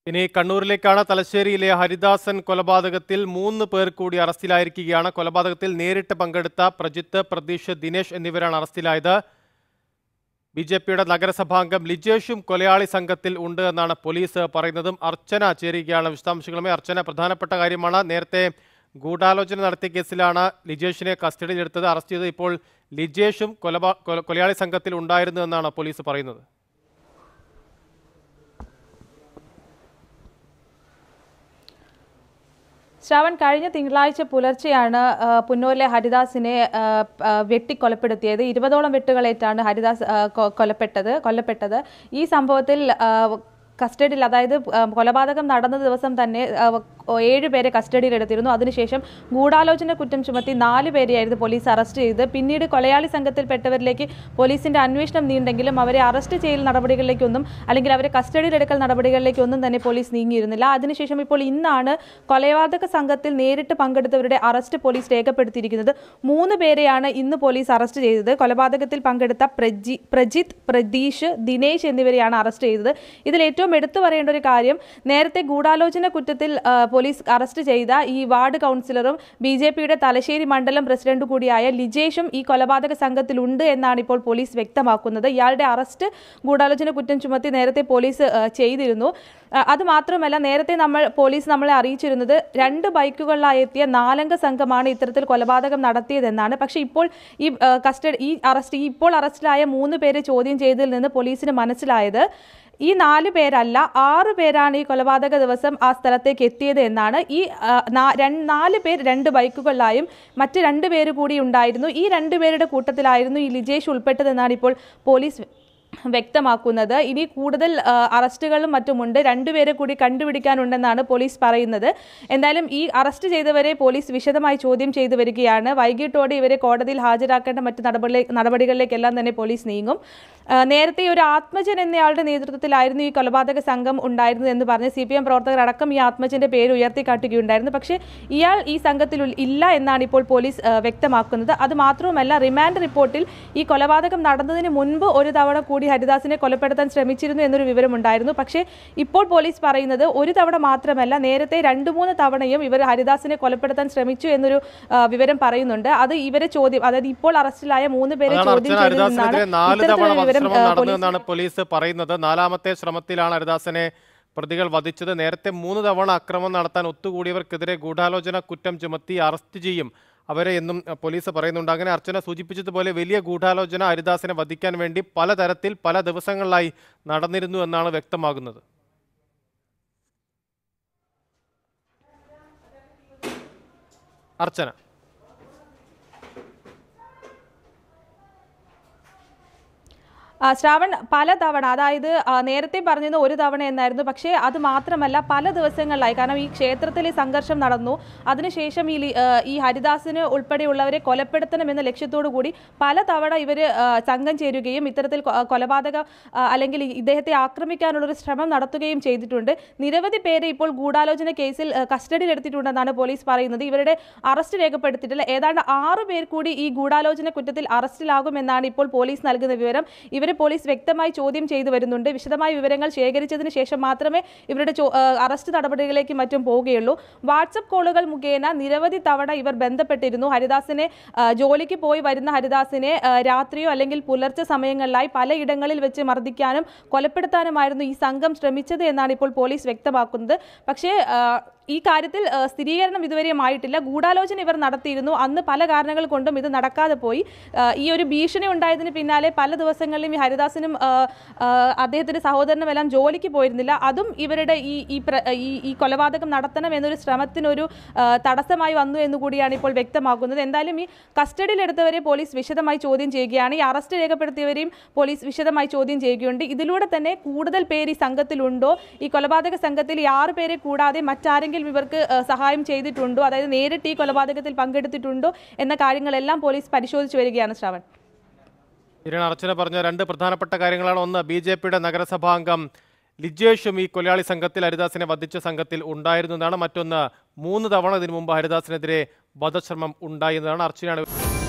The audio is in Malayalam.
ഇനി കണ്ണൂരിലേക്കാണ് തലശ്ശേരിയിലെ ഹരിദാസൻ കൊലപാതകത്തിൽ മൂന്ന് പേർ കൂടി അറസ്റ്റിലായിരിക്കുകയാണ് കൊലപാതകത്തിൽ നേരിട്ട് പങ്കെടുത്ത പ്രജിത്ത് പ്രതീഷ് ദിനേശ് എന്നിവരാണ് അറസ്റ്റിലായത് ബി ജെ പിയുടെ നഗരസഭാംഗം ലിജേഷും കൊലയാളി സംഘത്തിൽ ഉണ്ട് എന്നാണ് പോലീസ് പറയുന്നതും അർച്ചന ചേരുകയാണ് വിശദാംശങ്ങളുമായി അർച്ചന പ്രധാനപ്പെട്ട കാര്യമാണ് നേരത്തെ ഗൂഢാലോചന നടത്തിയ കേസിലാണ് ലിജേഷിനെ കസ്റ്റഡിയിലെടുത്തത് അറസ്റ്റ് ചെയ്തത് ഇപ്പോൾ ലിജേഷും കൊലപാ കൊല- കൊലയാളി സംഘത്തിൽ ഉണ്ടായിരുന്നു എന്നാണ് പോലീസ് പറയുന്നത് ശ്രാവൺ കഴിഞ്ഞ തിങ്കളാഴ്ച പുലർച്ചെയാണ് ആ, പുന്നൂരിലെ ഹരിദാസിനെ ആ, ആ, വെട്ടിക്കൊലപ്പെടുത്തിയത് ഇരുപതോളം വെട്ടുകളേറ്റാണ് ഹരിദാസ് ആ, കൊ- കൊലപ്പെട്ടത് കൊല്ലപ്പെട്ടത് ഈ സംഭവത്തിൽ ആ, കസ്റ്റഡിയിൽ അതായത് ആ, കൊലപാതകം നടന്ന ദിവസം തന്നെ ആ, ഏഴ് പേരെ കസ്റ്റഡിയിലെടുത്തിരുന്നു അതിനുശേഷം ഗൂഢാലോചന കുറ്റം ചുമത്തി നാല് പേരെയായിരുന്നു പോലീസ് അറസ്റ്റ് ചെയ്തത് പിന്നീട് കൊലയാളി സംഘത്തിൽപ്പെട്ടവരിലേക്ക് പോലീസിന്റെ അന്വേഷണം നീണ്ടെങ്കിലും അവരെ അറസ്റ്റ് ചെയ്യൽ നടപടികളിലേക്കൊന്നും അല്ലെങ്കിൽ അവരെ കസ്റ്റഡിയിലെടുക്കൽ നടപടികളിലേക്കൊന്നും തന്നെ പോലീസ് നീങ്ങിയിരുന്നില്ല അതിനുശേഷം ഇപ്പോൾ ഇന്നാണ് കൊലപാതക സംഘത്തിൽ നേരിട്ട് പങ്കെടുത്തവരുടെ അറസ്റ്റ് പോലീസ് രേഖപ്പെടുത്തിയിരിക്കുന്നത് മൂന്ന് പേരെയാണ് ഇന്ന് പോലീസ് അറസ്റ്റ് ചെയ്തത് കൊലപാതകത്തിൽ പങ്കെടുത്ത പ്രജി പ്രജിത്ത് പ്രതീഷ് ദിനേശ് എന്നിവരെയാണ് അറസ്റ്റ് ചെയ്തത് ഇതിൽ ഏറ്റവും എടുത്തു പറയേണ്ട ഒരു കാര്യം നേരത്തെ ഗൂഢാലോചന കുറ്റത്തിൽ ആ, പോലീസ് അറസ്റ്റ് ചെയ്ത ഈ വാർഡ് കൗൺസിലറും ബി ജെ പിയുടെ തലശ്ശേരി മണ്ഡലം പ്രസിഡന്റ് കൂടിയായ ലിജേഷും ഈ കൊലപാതക സംഘത്തിലുണ്ട് എന്നാണ് ഇപ്പോൾ പോലീസ് വ്യക്തമാക്കുന്നത് ഇയാളുടെ അറസ്റ്റ് ഗൂഢാലോചന കുറ്റം ചുമത്തി നേരത്തെ പോലീസ് ആ, ചെയ്തിരുന്നു ആ, അത് മാത്രമല്ല നേരത്തെ നമ്മൾ പോലീസ് നമ്മളെ അറിയിച്ചിരുന്നത് രണ്ട് ബൈക്കുകളിലായി എത്തിയ നാലംഗ സംഘമാണ് ഇത്തരത്തിൽ കൊലപാതകം നടത്തിയതെന്നാണ് പക്ഷേ ഇപ്പോൾ ഈ കസ്റ്റഡി ഈ അറസ്റ്റ് ഈ ഇപ്പോൾ അറസ്റ്റിലായ മൂന്ന് പേരെ ചോദ്യം ചെയ്തതിൽ നിന്ന് പോലീസിന് മനസ്സിലായത് ഈ നാല് പേരല്ല ആറ് പേരാണ് ഈ കൊലപാതക ദിവസം ആ സ്ഥലത്തേക്ക് എത്തിയത് എന്നാണ് ഈ ആ, നാ- രൺ- നാല് പേർ രണ്ട് ബൈക്കുകളിലായും മറ്റ് രണ്ട് പേര് കൂടി ഉണ്ടായിരുന്നു ഈ രണ്ട് പേരുടെ കൂട്ടത്തിലായിരുന്നു ഈ ലിജേഷ് ഉൾപ്പെട്ടതെന്നാണ് ഇപ്പോൾ പോലീസ് വ്യക്തമാക്കുന്നത് ഇനി കൂടുതൽ ആ, അറസ്റ്റുകളും മറ്റുമുണ്ട് രണ്ടുപേരെ കൂടി കണ്ടുപിടിക്കാനുണ്ടെന്നാണ് പോലീസ് പറയുന്നത് എന്തായാലും ഈ അറസ്റ്റ് ചെയ്തവരെ പോലീസ് വിശദമായി ചോദ്യം ചെയ്തു വരികയാണ് വൈകിട്ടോടെ ഇവരെ കോടതിയിൽ ഹാജരാക്കേണ്ട മറ്റ് നടപടി നടപടികളിലേക്കെല്ലാം തന്നെ പോലീസ് നീങ്ങും ആ, നേരത്തെ ഒരു ആത്മജൻ എന്നയാളുടെ നേതൃത്വത്തിലായിരുന്നു ഈ കൊലപാതക സംഘം ഉണ്ടായിരുന്നത് എന്ന് പറഞ്ഞ് സി പി എം പ്രവർത്തകർ അടക്കം ഈ ആത്മജന്റെ പേര് ഉയർത്തിക്കാട്ടുകയുണ്ടായിരുന്നു പക്ഷേ ഇയാൾ ഈ സംഘത്തിൽ ഉൾ- ഇല്ല എന്നാണ് ഇപ്പോൾ പോലീസ് ആ, വ്യക്തമാക്കുന്നത് അത് മാത്രവുമല്ല റിമാൻഡ് റിപ്പോർട്ടിൽ ഈ കൊലപാതകം നടന്നതിന് മുൻപ് ഒരു തവണ കൂടി ഹരിദാസിനെ കൊലപ്പെടുത്താൻ ശ്രമിച്ചിരുന്നു എന്നൊരു വിവരമുണ്ടായിരുന്നു പക്ഷേ ഇപ്പോൾ പോലീസ് പറയുന്നത് ഒരു തവണ മാത്രമല്ല നേരത്തെ രണ്ട് മൂന്ന് തവണയും ഇവർ ഹരിദാസിനെ കൊലപ്പെടുത്താൻ ശ്രമിച്ചു എന്നൊരു ആ, വിവരം പറയുന്നുണ്ട് അത് ഇവരെ ചോദ്യം അതായത് ഇപ്പോൾ അറസ്റ്റിലായ മൂന്ന് പേരെ അതാണ് ചോദ്യം അർച്ചന ചെയ്തതിൽ നിന്നാണ് ഹരിദാസിനെതിരെ നാല് തവണ ഇത്തരത്തിലൊരു വിവരം വധശ്രമം ആ, നടന്നു പോലീസ് എന്നാണ് പോലീസ് പറയുന്നത് നാലാമത്തെ ശ്രമത്തിലാണ് ഹരിദാസനെ പ്രതികൾ വധിച്ചത് നേരത്തെ മൂന്ന് തവണ അക്രമം നടത്താൻ ഒത്തുകൂടിയവർക്കെതിരെ ഗൂഢാലോചന കുറ്റം ചുമത്തി അറസ്റ്റ് ചെയ്യും അവരെ എന്നും അഹ്, പോലീസ് പറയുന്നുണ്ട് അങ്ങനെ അർച്ചന സൂചിപ്പിച്ചതുപോലെ വലിയ ഗൂഢാലോചന ഹരിദാസിനെ വധിക്കാൻ വേണ്ടി പലതരത്തിൽ പല ദിവസങ്ങളിലായി നടന്നിരുന്നു എന്നാണ് വ്യക്തമാകുന്നത് അർച്ചന ആ, ശ്രാവൺ പല തവണ അതായത് ആ, നേരത്തെ പറഞ്ഞത് ഒരു തവണ എന്നായിരുന്നു പക്ഷേ അത് മാത്രമല്ല പല ദിവസങ്ങളിലായി കാരണം ഈ ക്ഷേത്രത്തിൽ ഈ സംഘർഷം നടന്നു അതിനുശേഷം ഈ ലി- ആ, ഈ ഹരിദാസിന് ഉൾപ്പെടെയുള്ളവരെ കൊലപ്പെടുത്തണം എന്ന ലക്ഷ്യത്തോടു കൂടി പല തവണ ഇവർ സംഘം ചേരുകയും ഇത്തരത്തിൽ കൊ- കൊലപാതക ആ, അല്ലെങ്കിൽ ഈ- ഇദ്ദേഹത്തെ ആക്രമിക്കാനുള്ളൊരു ശ്രമം നടത്തുകയും ചെയ്തിട്ടുണ്ട് നിരവധി പേരെ ഇപ്പോൾ ഗൂഢാലോചന കേസിൽ ആ, കസ്റ്റഡിയിലെടുത്തിട്ടുണ്ടെന്നാണ് പോലീസ് പറയുന്നത് ഇവരുടെ അറസ്റ്റ് രേഖപ്പെടുത്തിയിട്ടില്ല ഏതാണ്ട് ആറ് പേർ കൂടി ഈ ഗൂഢാലോചന കുറ്റത്തിൽ അറസ്റ്റിലാകുമെന്നാണ് ഇപ്പോൾ പോലീസ് നൽകുന്ന വിവരം ഇവരെ പോലീസ് വ്യക്തമായി ചോദ്യം ചെയ്തു വരുന്നുണ്ട് വിശദമായ വിവരങ്ങൾ ശേഖരിച്ചതിന് ശേഷം മാത്രമേ ഇവരുടെ ചോ- ആ, അറസ്റ്റ് നടപടികളിലേക്ക് മറ്റും പോവുകയുള്ളൂ വാട്സപ്പ് കോളുകൾ മുഖേന നിരവധി തവണ ഇവർ ബന്ധപ്പെട്ടിരുന്നു ഹരിദാസിനെ ആ, ജോലിക്ക് പോയി വരുന്ന ഹരിദാസിനെ ആ, രാത്രിയോ അല്ലെങ്കിൽ പുലർച്ചെ സമയങ്ങളിലായി പലയിടങ്ങളിൽ വെച്ച് മർദ്ദിക്കാനും കൊലപ്പെടുത്താനുമായിരുന്നു ഈ സംഘം ശ്രമിച്ചത് എന്നാണ് ഇപ്പോൾ പോലീസ് വ്യക്തമാക്കുന്നത് പക്ഷേ ആ, ഈ കാര്യത്തിൽ ആ, സ്ഥിരീകരണം ഇതുവരെയും ആയിട്ടില്ല ഗൂഢാലോചന ഇവർ നടത്തിയിരുന്നു അന്ന് പല കാരണങ്ങൾ കൊണ്ടും ഇത് നടക്കാതെ പോയി ആ, ഈ ഒരു ഭീഷണി ഉണ്ടായതിന് പിന്നാലെ പല ദിവസങ്ങളിലും ഈ ഹരിദാസനും ആ, ആ, അദ്ദേഹത്തിന്റെ സഹോദരനും എല്ലാം ജോലിക്ക് പോയിരുന്നില്ല അതും ഇവരുടെ ഈ ഈ പ്ര- ഈ ഈ കൊലപാതകം നടത്തണം എന്നൊരു ശ്രമത്തിനൊരു ആ, തടസ്സമായി വന്നു എന്ന് കൂടിയാണ് ഇപ്പോൾ വ്യക്തമാക്കുന്നത് എന്തായാലും ഈ കസ്റ്റഡിയിലെടുത്തവരെ പോലീസ് വിശദമായി ചോദ്യം ചെയ്യുകയാണ് ഈ അറസ്റ്റ് രേഖപ്പെടുത്തിയവരെയും പോലീസ് വിശദമായി ചോദ്യം ചെയ്യുകയുണ്ട് ഇതിലൂടെ തന്നെ കൂടുതൽ പേര് ഈ സംഘത്തിലുണ്ടോ ഈ കൊലപാതക സംഘത്തിൽ ഈ ആറ് പേരെ കൂടാതെ മറ്റാരെങ്കിലും ഇവർക്ക് ആ, സഹായം ചെയ്തിട്ടുണ്ടോ അതായത് നേരിട്ട് ഈ കൊലപാതകത്തിൽ പങ്കെടുത്തിട്ടുണ്ടോ എന്ന കാര്യങ്ങളെല്ലാം പോലീസ് പരിശോധിച്ചു വരികയാണ് ശ്രാവൺ കിരൺ അർച്ചന പറഞ്ഞ രണ്ട് പ്രധാനപ്പെട്ട കാര്യങ്ങളാണ് ഒന്ന് ബി ജെ പിയുടെ നഗരസഭാംഗം ലിജേഷും ഈ കൊലയാളി സംഘത്തിൽ ഹരിദാസിനെ വധിച്ച സംഘത്തിൽ ഉണ്ടായിരുന്നു എന്നാണ് മറ്റൊന്ന് മൂന്ന് തവണ ഇതിനു മുമ്പ് ഹരിദാസിനെതിരെ വധശ്രമം ഉണ്ടായി എന്നതാണ് അർച്ചനയാണ്